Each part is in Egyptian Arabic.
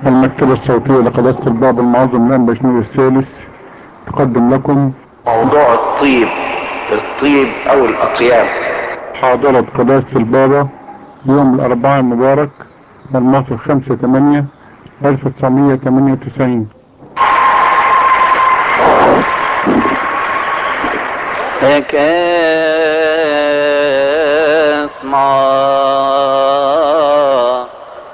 المكتبة الصوتية لقداسة الباب المعظم الآن بشنور الثالث تقدم لكم موضوع الطيب الطيب او الاطياب حاضرة قداسة البابا يوم الأربعاء المبارك الموافق 5 8 1998 اسمع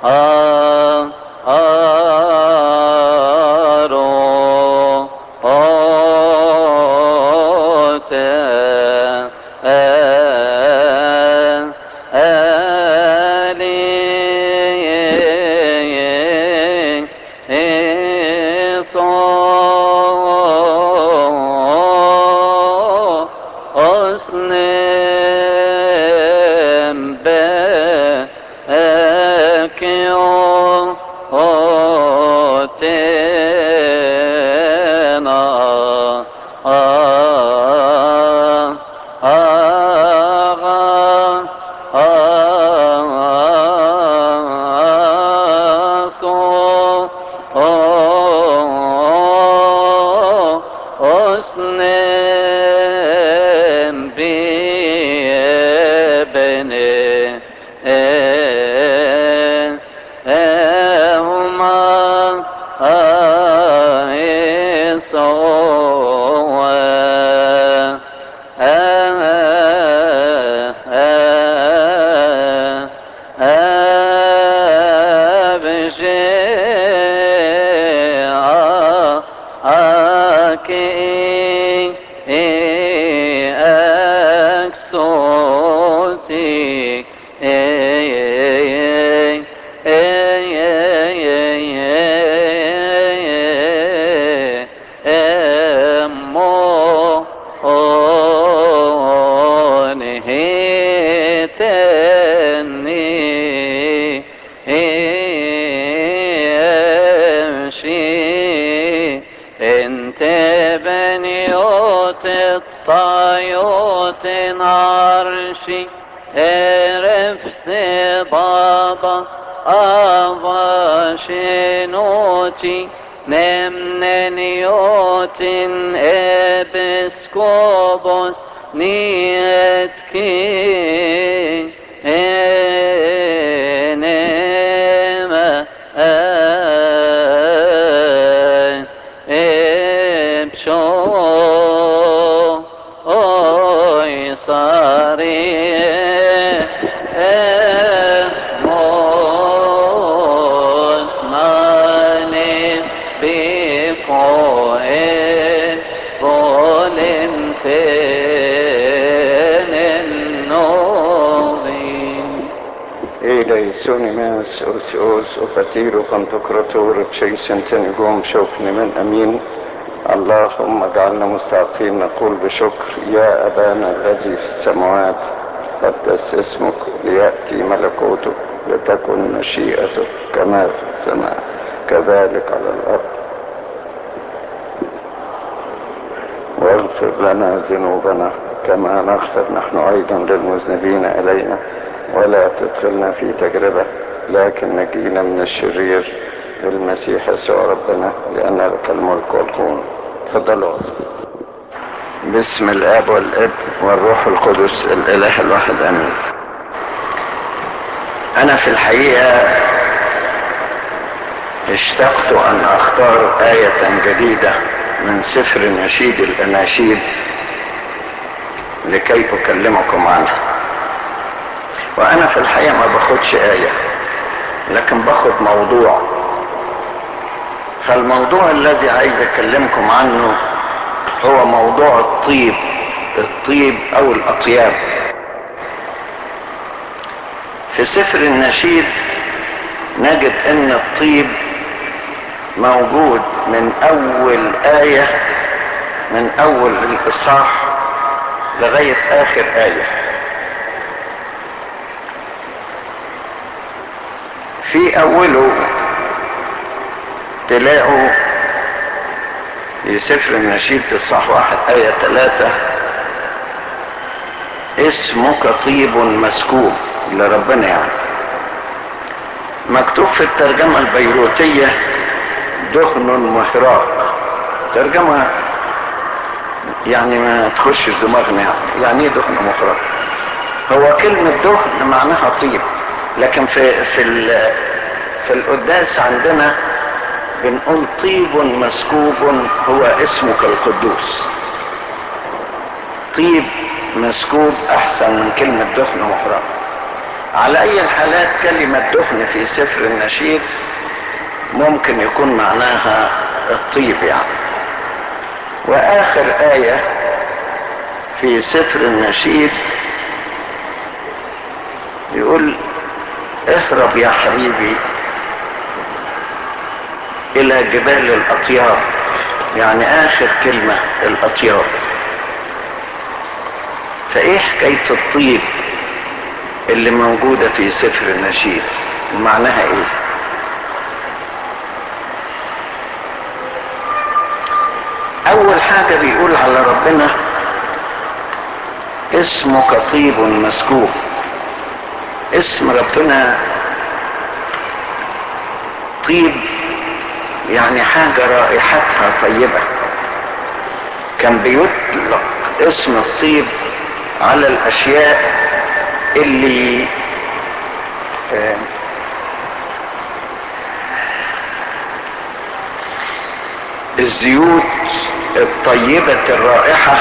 أرو أوت ألي صو أسلم بكيو أوتنا أسلم بابنه هما يسوع أبجع أكي أكسوتي هيتني امشي انت بنيوت الطيوت عرشي ارفس بابا افاشنوتي نمننيوت ابسكوبوس نيتكي انما ابشو اوي صاري موت ناني بيكو بولن فين النوبي إليسونيماس أوسيوس أفتيرو بنتقراطور تشي سنتنجوم شوفني من أمين اللهم اجعلنا مستعقين نقول بشكر يا أبانا الذي في السماوات قدس اسمك ليأتي ملكوتك لتكن مشيئتك كما في السماء كذلك على الأرض واغفر لنا ذنوبنا كما نغفر نحن أيضا للمذنبين إلينا ولا تدخلنا في تجربة لكن نجينا من الشرير بالمسيح يسوع ربنا لأن لك الملك والقوة تفضلوا بسم الآب والابن والروح القدس الإله الواحد آمين أنا في الحقيقة اشتقت أن أختار آية جديدة من سفر نشيد الأناشيد لكي أكلمكم عنها وأنا في الحقيقة ما باخدش آية لكن باخد موضوع فالموضوع الذي عايز أكلمكم عنه هو موضوع الطيب الطيب أو الأطياب في سفر النشيد نجد أن الطيب موجود من أول آية من أول الإصحاح لغاية آخر آية في أوله تلاقوا في سفر النشيد إصحاح واحد آية ثلاثة اسمك طيب مسكوب لربنا يعني مكتوب في الترجمة البيروتية دهن مهراق ترجمة يعني ما تخشش دماغنا يعني يعني ايه دهن مهراق هو كلمة دهن معناها طيب لكن في في ال- في القداس عندنا بنقول طيب مسكوب هو اسمك القدوس طيب مسكوب احسن من كلمة دهن مهراق على اي الحالات كلمة دهن في سفر النشيد ممكن يكون معناها الطيب يعني واخر آية في سفر النشيد يقول اهرب يا حبيبي الى جبال الاطياب يعني اخر كلمة الاطياب فايه حكاية الطيب اللي موجودة في سفر النشيد ومعناها ايه اول حاجة بيقول على ربنا اسمك طيب مسكوب اسم ربنا طيب يعني حاجة رائحتها طيبة كان بيطلق اسم الطيب على الاشياء اللي آه، الزيوت الطيبة الرائحة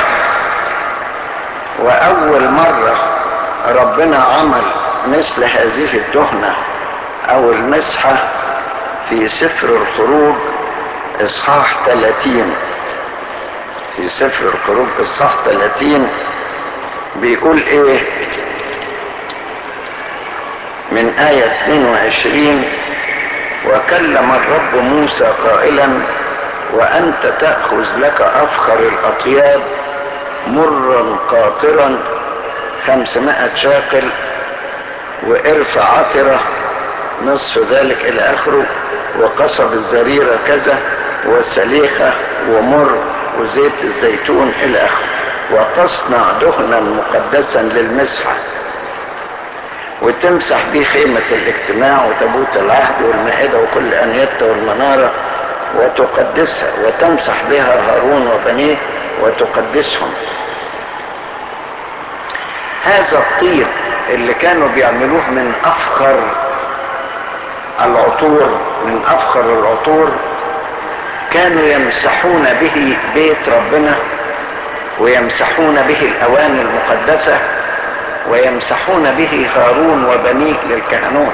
وأول مرة ربنا عمل مثل هذه الدهنة أو المسحة في سفر الخروج إصحاح 30 في سفر الخروج إصحاح 30 بيقول إيه من آية 22 وكلم الرب موسى قائلا وأنت تأخذ لك أفخر الأطياب مرا قاطرا خمسمائة شاقل وارفع عطرة نصف ذلك إلى آخره وقصب الزريرة كذا والسليخة ومر وزيت الزيتون إلى آخره وتصنع دهنا مقدسا للمسحة وتمسح بيه خيمة الاجتماع وتابوت العهد والمائدة وكل أنيتها والمنارة وتقدسها وتمسح بها هارون وبنيه وتقدسهم هذا الطيب اللي كانوا بيعملوه من افخر العطور من افخر العطور كانوا يمسحون به بيت ربنا ويمسحون به الاواني المقدسه ويمسحون به هارون وبنيه للكهنوت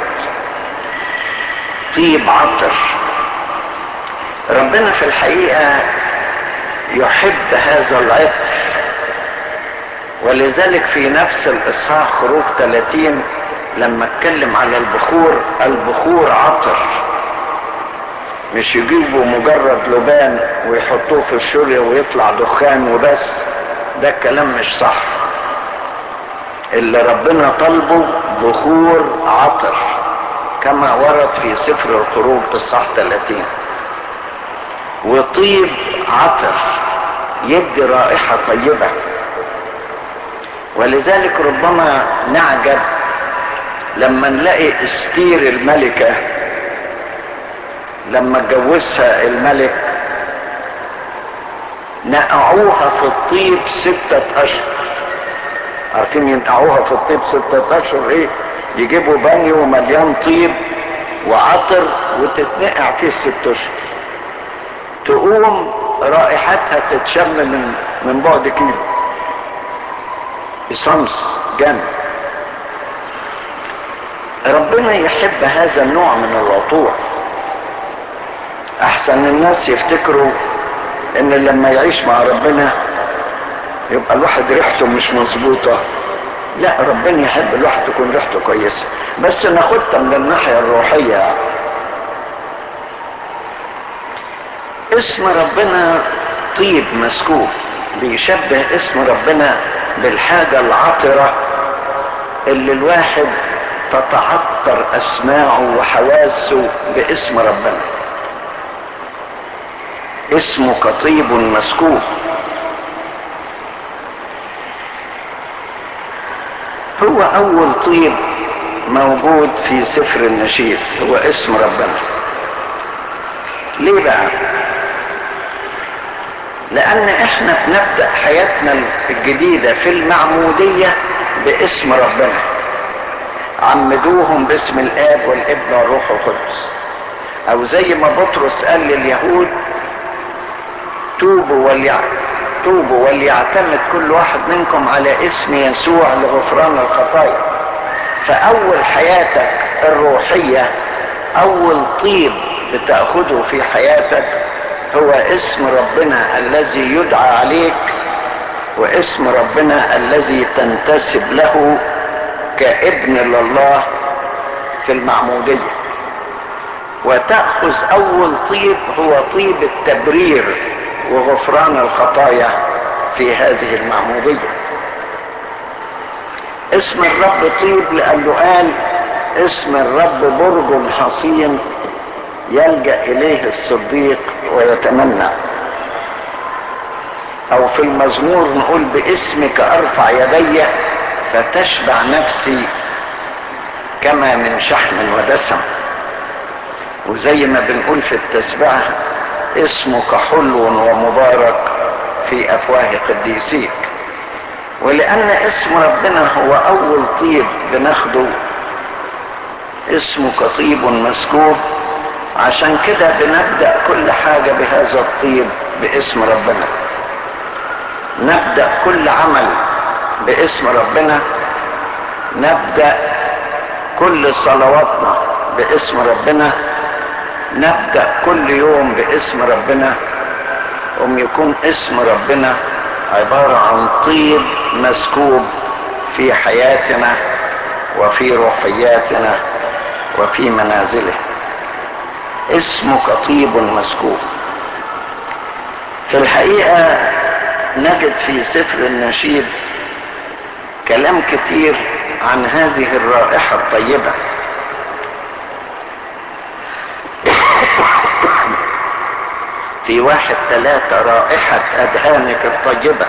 طيب عطر ربنا في الحقيقه يحب هذا العطر ولذلك في نفس الاصحاح خروج 30 لما اتكلم على البخور البخور عطر مش يجيبوا مجرد لبان ويحطوه في الشورية ويطلع دخان وبس ده الكلام مش صح اللي ربنا طلبه بخور عطر كما ورد في سفر الخروج اصحاح 30 وطيب عطر يدي رائحة طيبة ولذلك ربما نعجب لما نلاقي استير الملكة لما اتجوزها الملك نقعوها في الطيب ستة اشهر عارفين ينقعوها في الطيب ستة اشهر ايه يجيبوا بانيو مليان طيب وعطر وتتنقع فيه ست اشهر تقوم رائحتها تتشم من من بعد كيلو بصمص جامد ربنا يحب هذا النوع من العطور احسن الناس يفتكروا ان لما يعيش مع ربنا يبقى الواحد ريحته مش مظبوطه لا ربنا يحب الواحد تكون ريحته كويسه بس ناخدها من الناحيه الروحيه يعني. اسم ربنا طيب مسكوب بيشبه اسم ربنا بالحاجة العطرة اللي الواحد تتعطر اسماعه وحواسه باسم ربنا اسمك طيب مسكوب هو اول طيب موجود في سفر النشيد هو اسم ربنا ليه بقى لان احنا بنبدأ حياتنا الجديدة في المعمودية باسم ربنا عمدوهم باسم الاب والابن والروح القدس او زي ما بطرس قال لليهود توبوا وليع... توبوا وليعتمد كل واحد منكم على اسم يسوع لغفران الخطايا فاول حياتك الروحية اول طيب بتأخذه في حياتك هو اسم ربنا الذي يدعى عليك واسم ربنا الذي تنتسب له كابن لله في المعمودية وتأخذ أول طيب هو طيب التبرير وغفران الخطايا في هذه المعمودية اسم الرب طيب لأنه قال اسم الرب برج حصين يلجأ إليه الصديق ويتمنى أو في المزمور نقول باسمك أرفع يدي فتشبع نفسي كما من شحم ودسم وزي ما بنقول في التسبيح اسمك حلو ومبارك في افواه قديسيك ولان اسم ربنا هو اول طيب بناخده اسمك طيب مسكوب عشان كده بنبدا كل حاجه بهذا الطيب باسم ربنا نبدا كل عمل باسم ربنا نبدا كل صلواتنا باسم ربنا نبدا كل يوم باسم ربنا ام يكون اسم ربنا عباره عن طيب مسكوب في حياتنا وفي روحياتنا وفي منازله اسمك طيب مسكوب في الحقيقه نجد في سفر النشيد كلام كتير عن هذه الرائحة الطيبة في واحد ثلاثة رائحة أدهانك الطيبة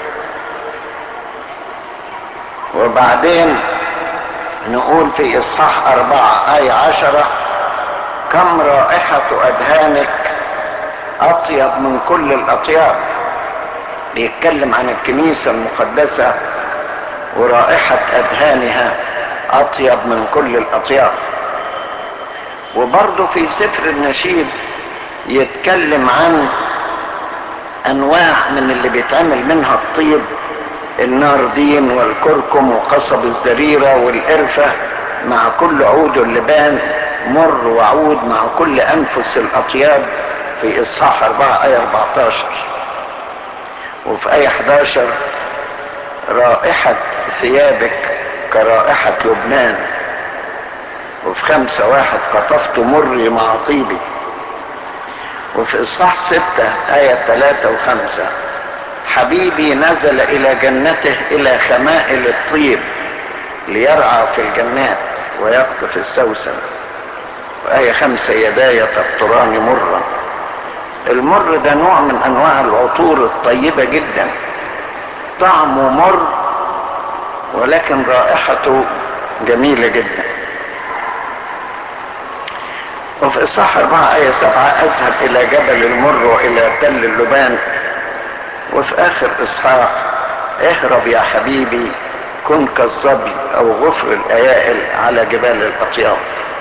وبعدين نقول في إصحاح أربعة آية عشرة كم رائحة أدهانك أطيب من كل الأطياب بيتكلم عن الكنيسة المقدسة ورائحة أدهانها أطيب من كل الأطياب وبرضه في سفر النشيد يتكلم عن أنواع من اللي بيتعمل منها الطيب الناردين والكركم وقصب الزريرة والقرفة مع كل عود اللبان مر وعود مع كل أنفس الأطياب في إصحاح 4 آية 14 وفي آية 11 رائحة ثيابك كرائحة لبنان وفي خمسة واحد قطفت مري مع طيبي وفي إصحاح ستة آية ثلاثة وخمسة حبيبي نزل إلى جنته إلى خمائل الطيب ليرعى في الجنات ويقطف السوسن وآية خمسة يداي تقطران مرا المر ده نوع من أنواع العطور الطيبة جدا طعمه مر ولكن رائحته جميلة جدا وفي إصحاح أربعة آية سبعة أذهب إلى جبل المر وإلى تل اللبان وفي آخر إصحاح اهرب يا حبيبي كن كالظبي أو غفر الأيائل على جبال الأطياب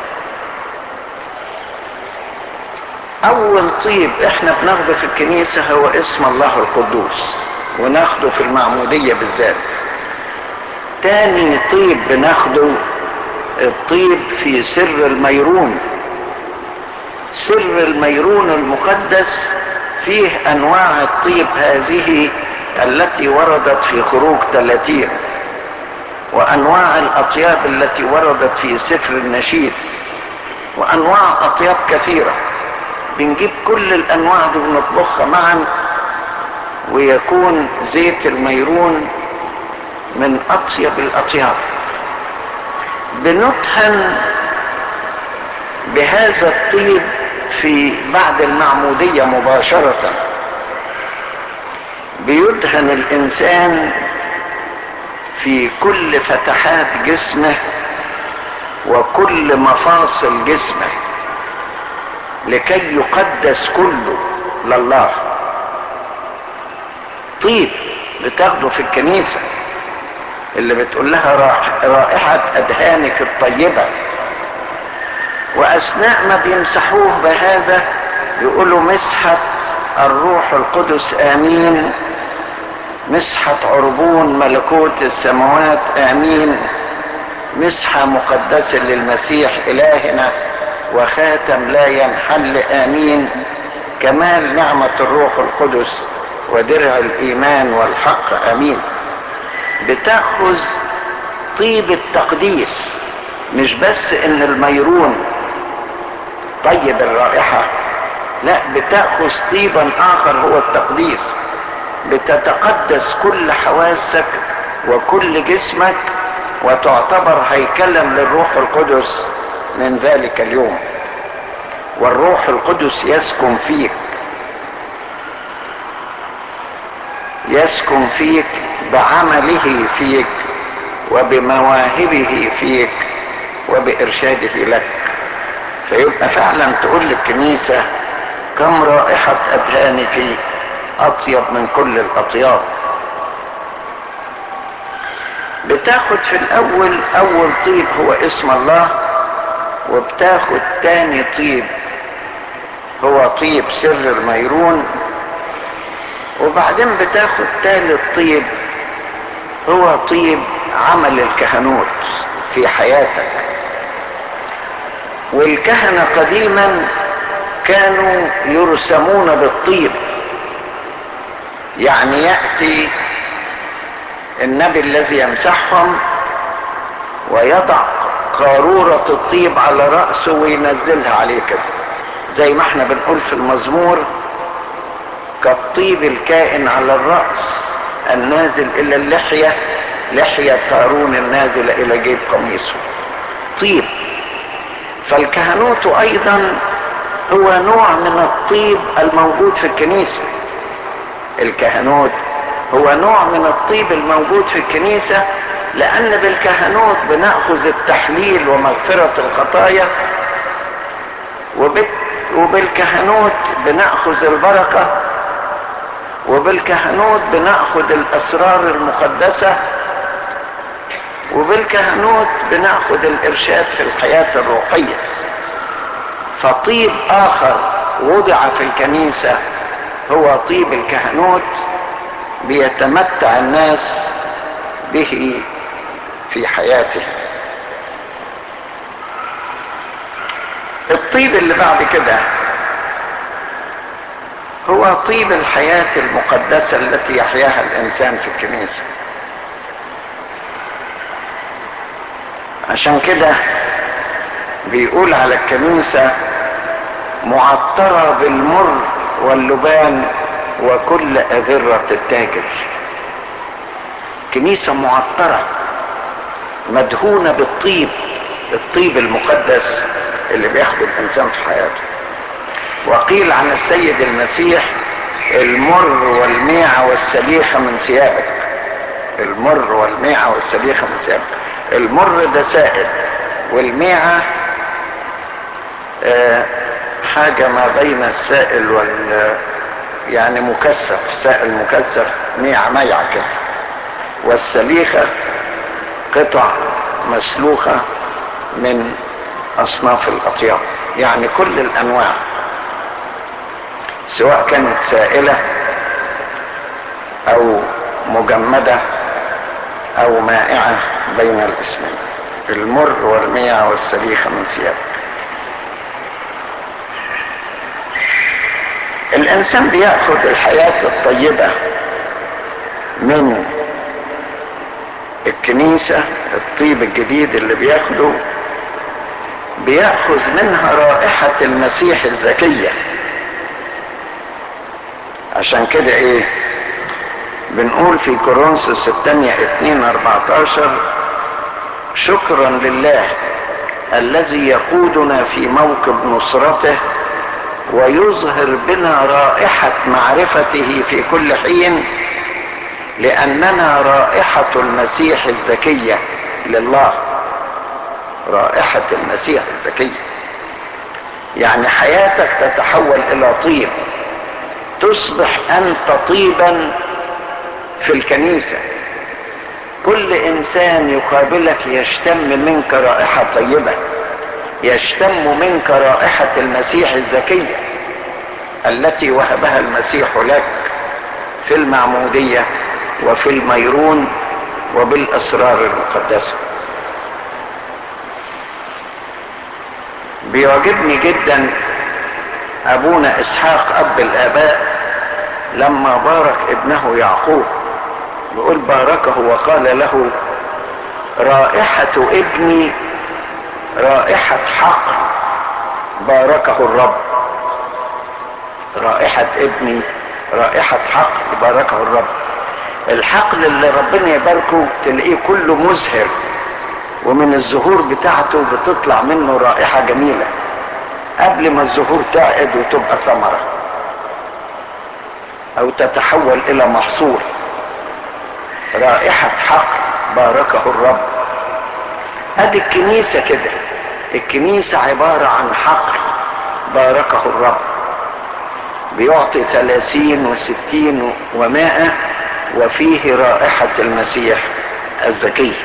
أول طيب إحنا بناخده في الكنيسة هو اسم الله القدوس وناخده في المعمودية بالذات تاني طيب بناخده الطيب في سر الميرون سر الميرون المقدس فيه انواع الطيب هذه التي وردت في خروج 30 وانواع الاطياب التي وردت في سفر النشيد وانواع اطياب كثيرة بنجيب كل الانواع دي ونطبخها معا ويكون زيت الميرون من اطيب الاطياب بنطهن بهذا الطيب في بعد المعمودية مباشرة بيدهن الانسان في كل فتحات جسمه وكل مفاصل جسمه لكي يقدس كله لله طيب بتاخده في الكنيسة اللي بتقول لها راح- رائحة أدهانك الطيبة وأثناء ما بيمسحوه بهذا يقولوا مسحة الروح القدس آمين مسحة عربون ملكوت السماوات آمين مسحة مقدسة للمسيح إلهنا وخاتم لا ينحل آمين كمال نعمة الروح القدس ودرع الإيمان والحق آمين بتاخذ طيب التقديس مش بس ان الميرون طيب الرائحة لا بتاخذ طيبا اخر هو التقديس بتتقدس كل حواسك وكل جسمك وتعتبر هيكلا للروح القدس من ذلك اليوم والروح القدس يسكن فيك يسكن فيك بعمله فيك وبمواهبه فيك وبإرشاده لك فيبقى فعلا تقول للكنيسة كم رائحة أدهانك أطيب من كل الأطياب بتاخد في الأول أول طيب هو اسم الله وبتاخد تاني طيب هو طيب سر الميرون وبعدين بتاخد تالت طيب هو طيب عمل الكهنوت في حياتك والكهنة قديما كانوا يرسمون بالطيب يعني يأتي النبي الذي يمسحهم ويضع قارورة الطيب على رأسه وينزلها عليه كده زي ما احنا بنقول في المزمور كالطيب الكائن على الرأس النازل إلى اللحية لحية هارون النازل إلى جيب قميصه طيب فالكهنوت أيضا هو نوع من الطيب الموجود في الكنيسة الكهنوت هو نوع من الطيب الموجود في الكنيسة لأن بالكهنوت بنأخذ التحليل ومغفرة الخطايا وبت وبالكهنوت بنأخذ البركة وبالكهنوت بناخد الاسرار المقدسه وبالكهنوت بناخد الارشاد في الحياه الروحيه فطيب اخر وضع في الكنيسه هو طيب الكهنوت بيتمتع الناس به في حياته الطيب اللي بعد كده هو طيب الحياة المقدسة التي يحياها الإنسان في الكنيسة عشان كده بيقول على الكنيسة معطرة بالمر واللبان وكل أذرة التاجر كنيسة معطرة مدهونة بالطيب الطيب المقدس اللي بياخده الإنسان في حياته وقيل عن السيد المسيح المر والميعة والسليخة من ثيابك المر والميعة والسليخة من ثيابك المر ده سائل والميعة آه حاجة ما بين السائل وال يعني مكثف سائل مكثف ميعة ميعة كده والسليخة قطع مسلوخة من أصناف الأطياب يعني كل الأنواع سواء كانت سائلة او مجمدة او مائعة بين الاثنين المر والميع والسليخة من ثيابك الانسان بياخد الحياة الطيبة من الكنيسة الطيب الجديد اللي بياخده بياخذ منها رائحة المسيح الزكيه عشان كده ايه بنقول في كورنثوس الثانية 2 14 شكرا لله الذي يقودنا في موكب نصرته ويظهر بنا رائحة معرفته في كل حين لأننا رائحة المسيح الزكية لله رائحة المسيح الزكية يعني حياتك تتحول الى طيب تصبح انت طيبا في الكنيسة كل انسان يقابلك يشتم منك رائحة طيبة يشتم منك رائحة المسيح الزكية التي وهبها المسيح لك في المعمودية وفي الميرون وبالاسرار المقدسه بيعجبني جدا ابونا اسحاق اب الاباء لما بارك ابنه يعقوب يقول باركه وقال له رائحة ابني رائحة حقل باركه الرب رائحة ابني رائحة حقل باركه الرب الحقل اللي ربنا يباركه تلاقيه كله مزهر ومن الزهور بتاعته بتطلع منه رائحة جميلة قبل ما الزهور تعقد وتبقى ثمرة او تتحول الى محصول رائحة حقل باركه الرب ادي الكنيسة كده الكنيسة عبارة عن حقل باركه الرب بيعطي ثلاثين وستين ومائة وفيه رائحة المسيح الزكي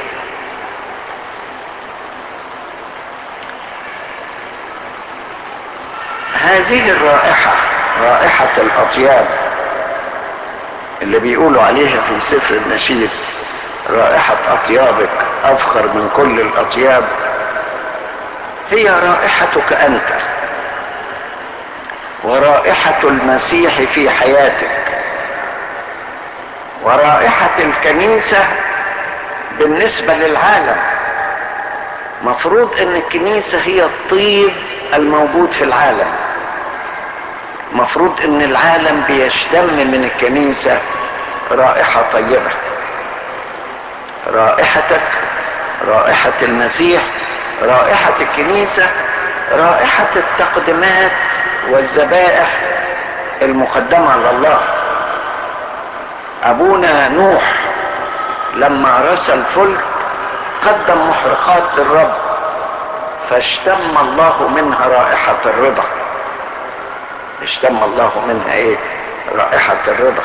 هذه الرائحة رائحة الأطياب اللي بيقولوا عليها في سفر النشيد رائحة أطيابك أفخر من كل الأطياب هي رائحتك أنت ورائحة المسيح في حياتك ورائحة الكنيسة بالنسبة للعالم مفروض ان الكنيسة هي الطيب الموجود في العالم مفروض ان العالم بيشتم من الكنيسة رائحة طيبة رائحتك رائحة المسيح رائحة الكنيسة رائحة التقدمات والذبائح المقدمة لله ابونا نوح لما رسى الفلك قدم محرقات للرب فاشتم الله منها رائحة الرضا اشتم الله منها ايه رائحة الرضا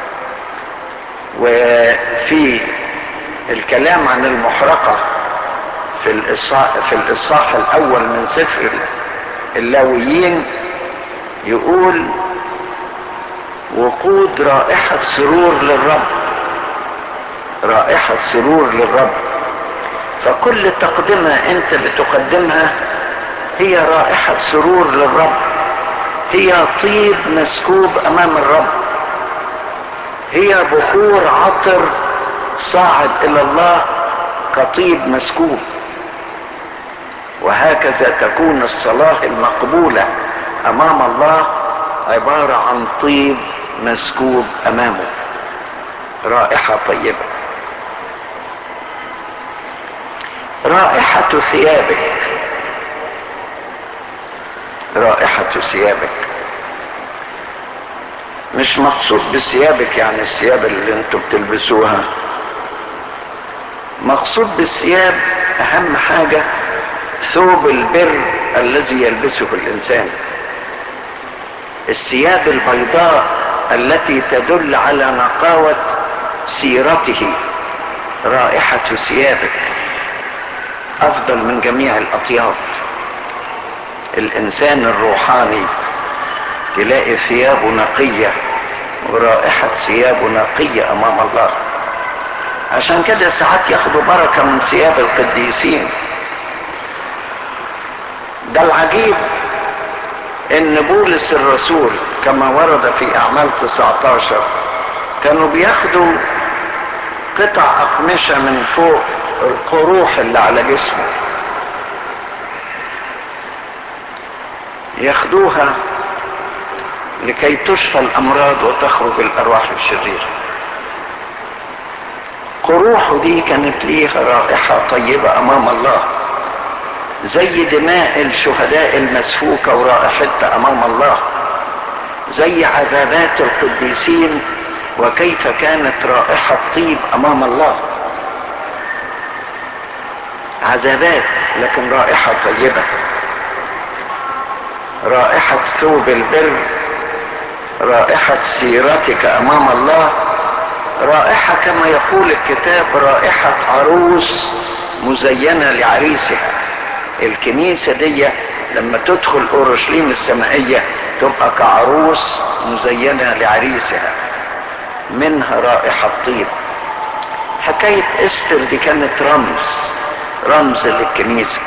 وفي الكلام عن المحرقة في الإصحاح, في الإصحاح الأول من سفر اللاويين يقول وقود رائحة سرور للرب رائحة سرور للرب فكل تقدمة انت بتقدمها هي رائحة سرور للرب هي طيب مسكوب امام الرب هي بخور عطر صاعد الى الله كطيب مسكوب وهكذا تكون الصلاة المقبولة امام الله عبارة عن طيب مسكوب امامه رائحة طيبة رائحة ثيابك رائحة ثيابك مش مقصود بثيابك يعني الثياب اللي انتوا بتلبسوها مقصود بالثياب اهم حاجة ثوب البر الذي يلبسه الانسان الثياب البيضاء التي تدل على نقاوة سيرته رائحة ثيابك افضل من جميع الاطياب الانسان الروحاني تلاقي ثيابه نقية ورائحة ثيابه نقية امام الله عشان كده ساعات ياخدوا بركة من ثياب القديسين ده العجيب ان بولس الرسول كما ورد في اعمال 19 كانوا بياخدوا قطع اقمشة من فوق القروح اللي على جسمه ياخدوها لكي تشفى الامراض وتخرج الارواح الشريره قروحه دي كانت ليها رائحه طيبه امام الله زي دماء الشهداء المسفوكه ورائحتها امام الله زي عذابات القديسين وكيف كانت رائحه طيب امام الله عذابات لكن رائحة طيبة رائحة ثوب البر رائحة سيرتك امام الله رائحة كما يقول الكتاب رائحة عروس مزينة لعريسها الكنيسة دي لما تدخل اورشليم السمائية تبقى كعروس مزينة لعريسها منها رائحة طيب حكاية استر دي كانت رمز رمز للكنيسة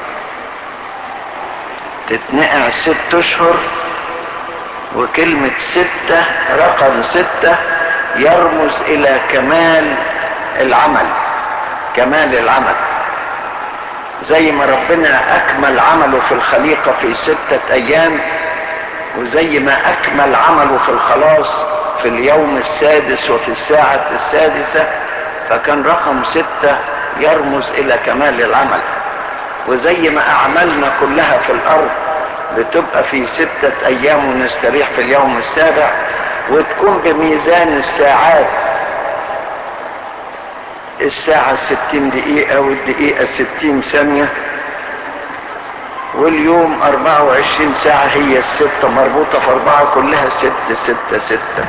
تتنقع ست اشهر وكلمة ستة رقم ستة يرمز الى كمال العمل كمال العمل زي ما ربنا اكمل عمله في الخليقة في ستة ايام وزي ما اكمل عمله في الخلاص في اليوم السادس وفي الساعة السادسة فكان رقم ستة يرمز الى كمال العمل وزي ما اعمالنا كلها في الارض بتبقى في ستة ايام ونستريح في اليوم السابع وتكون بميزان الساعات الساعة ستين دقيقة والدقيقة ستين ثانية واليوم اربعة وعشرين ساعة هي الستة مربوطة في اربعة كلها ستة ستة ستة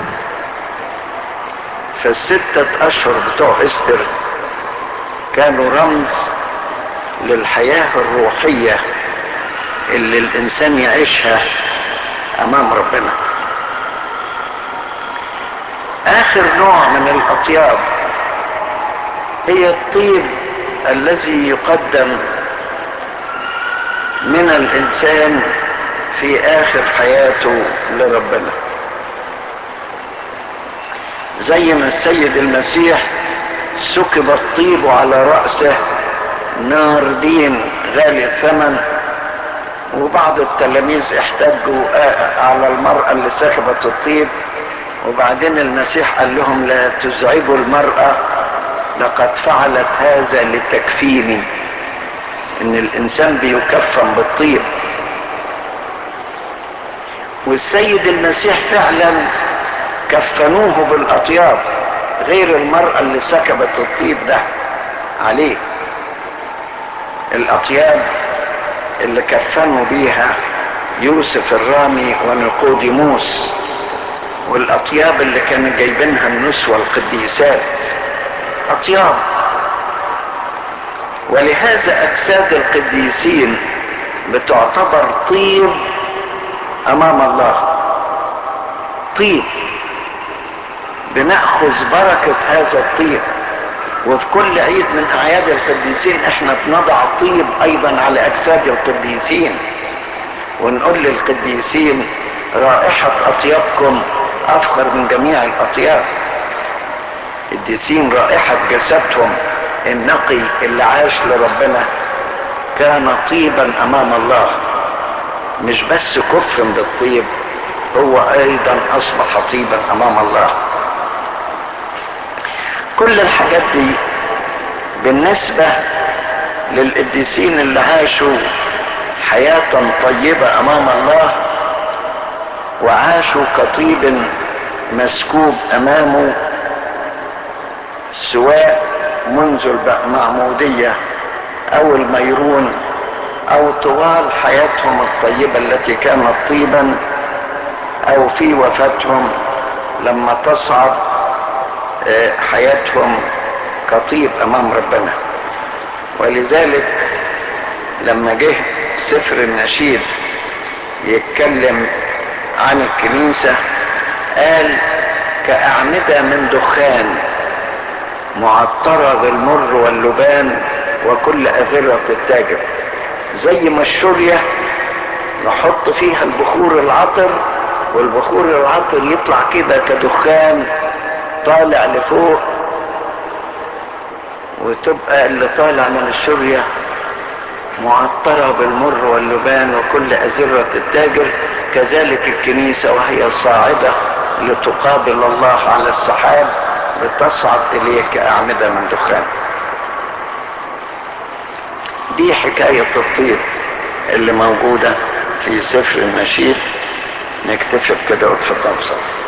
فالستة اشهر بتوع استر كانوا رمز للحياة الروحية اللي الانسان يعيشها امام ربنا اخر نوع من الاطياب هي الطيب الذي يقدم من الانسان في اخر حياته لربنا زي ما السيد المسيح سكب الطيب على رأسه ناردين غالي الثمن وبعض التلاميذ احتجوا على المرأة اللي سكبت الطيب وبعدين المسيح قال لهم لا تزعجوا المرأة لقد فعلت هذا لتكفيني ان الانسان بيكفن بالطيب والسيد المسيح فعلا كفنوه بالاطياب غير المرأة اللي سكبت الطيب ده عليه الاطياب اللي كفنوا بيها يوسف الرامي ونقوديموس والاطياب اللي كانوا جايبينها النسوة القديسات اطياب ولهذا اجساد القديسين بتعتبر طيب امام الله طيب بناخذ بركة هذا الطيب وفي كل عيد من اعياد القديسين احنا بنضع طيب ايضا على اجساد القديسين ونقول للقديسين رائحة اطيابكم افخر من جميع الاطياب القديسين رائحة جسدهم النقي اللي عاش لربنا كان طيبا امام الله مش بس كفن بالطيب هو ايضا اصبح طيبا امام الله كل الحاجات دي بالنسبة للقديسين اللي عاشوا حياة طيبة امام الله وعاشوا كطيب مسكوب امامه سواء منذ المعمودية او الميرون او طوال حياتهم الطيبة التي كانت طيبا او في وفاتهم لما تصعد حياتهم كطيب امام ربنا ولذلك لما جه سفر النشيد يتكلم عن الكنيسة قال كأعمدة من دخان معطرة بالمر واللبان وكل أذرة التاجر زي ما الشرية نحط فيها البخور العطر والبخور العطر يطلع كده كدخان طالع لفوق وتبقى اللي طالع من الشرية معطرة بالمر واللبان وكل أزرة التاجر كذلك الكنيسة وهي صاعدة لتقابل الله على السحاب بتصعد إليه كأعمدة من دخان دي حكاية الطيب اللي موجودة في سفر النشيد نكتفي بكده وتفضل صلي